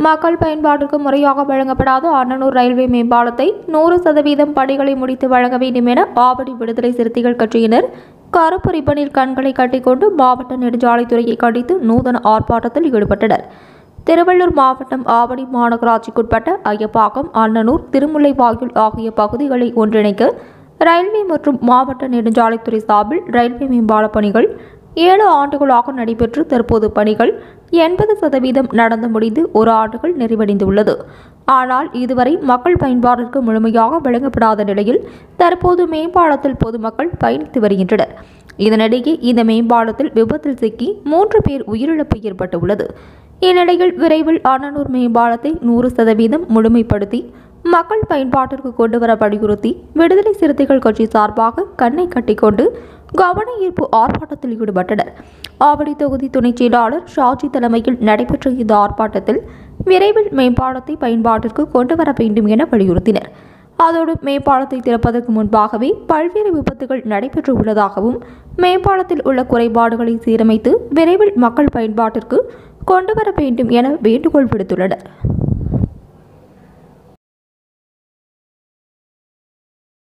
மக்கள் பயன்பாட்டிற்கு முறையாக வழங்கப்படாத அண்ணனூர் ரயில்வே மேம்பாலத்தை நூறு சதவீதம் பணிகளை முடித்து வழங்க வேண்டும் என ஆவடி விடுதலை சிறுத்தைகள் கட்சியினர் கருப்பு ரிப்பனில் கண்களை கட்டிக்கொண்டு மாவட்ட நெடுஞ்சாலைத்துறையை கண்டித்து நூதன ஆர்ப்பாட்டத்தில் ஈடுபட்டனர் திருவள்ளூர் மாவட்டம் ஆவடி மாநகராட்சிக்குட்பட்ட ஐயப்பாக்கம் அண்ணனூர் திருமுல்லைவாயில் ஆகிய பகுதிகளை ஒன்றிணைக்க ரயில்வே மற்றும் மாவட்ட நெடுஞ்சாலைத்துறை சார்பில் ரயில்வே மேம்பால பணிகள் ஏழு ஆண்டுகளாக நடைபெற்று தற்போது பணிகள் எண்பது சதவீதம் நடந்து முடிந்து ஒரு ஆண்டுகள் நிறைவடைந்துள்ளது ஆனால் இதுவரை மக்கள் பயன்பாட்டிற்கு முழுமையாக வழங்கப்படாத நிலையில் தற்போது மேம்பாலத்தில் பொதுமக்கள் பயணித்து வருகின்றனர் இதனிடையே இந்த மேம்பாலத்தில் விபத்தில் சிக்கி மூன்று பேர் உயிரிழப்பு ஏற்பட்டுள்ளது இந்நிலையில் விரைவில் அண்ணனூர் மேம்பாலத்தை நூறு சதவீதம் முழுமைப்படுத்தி மக்கள் பயன்பாட்டிற்கு கொண்டு வர வலியுறுத்தி விடுதலை சிறுத்தைகள் கட்சி சார்பாக கண்ணை கட்டிக்கொண்டு கவன ஈர்ப்பு ஆர்ப்பாட்டத்தில் ஈடுபட்டனர் ஆவடி தொகுதி துணைச் செயலாளர் ஷாஜி தலைமையில் நடைபெற்ற இந்த ஆர்ப்பாட்டத்தில் விரைவில் மேம்பாலத்தை பயன்பாட்டிற்கு கொண்டு வர வேண்டும் என வலியுறுத்தினர் அதோடு மேம்பாலத்தை திறப்பதற்கு முன்பாகவே பல்வேறு விபத்துகள் நடைபெற்று உள்ளதாகவும் மேம்பாலத்தில் உள்ள குறைபாடுகளை சீரமைத்து விரைவில் மக்கள் பயன்பாட்டிற்கு கொண்டு வர வேண்டும் என வேண்டுகோள் விடுத்துள்ளனர்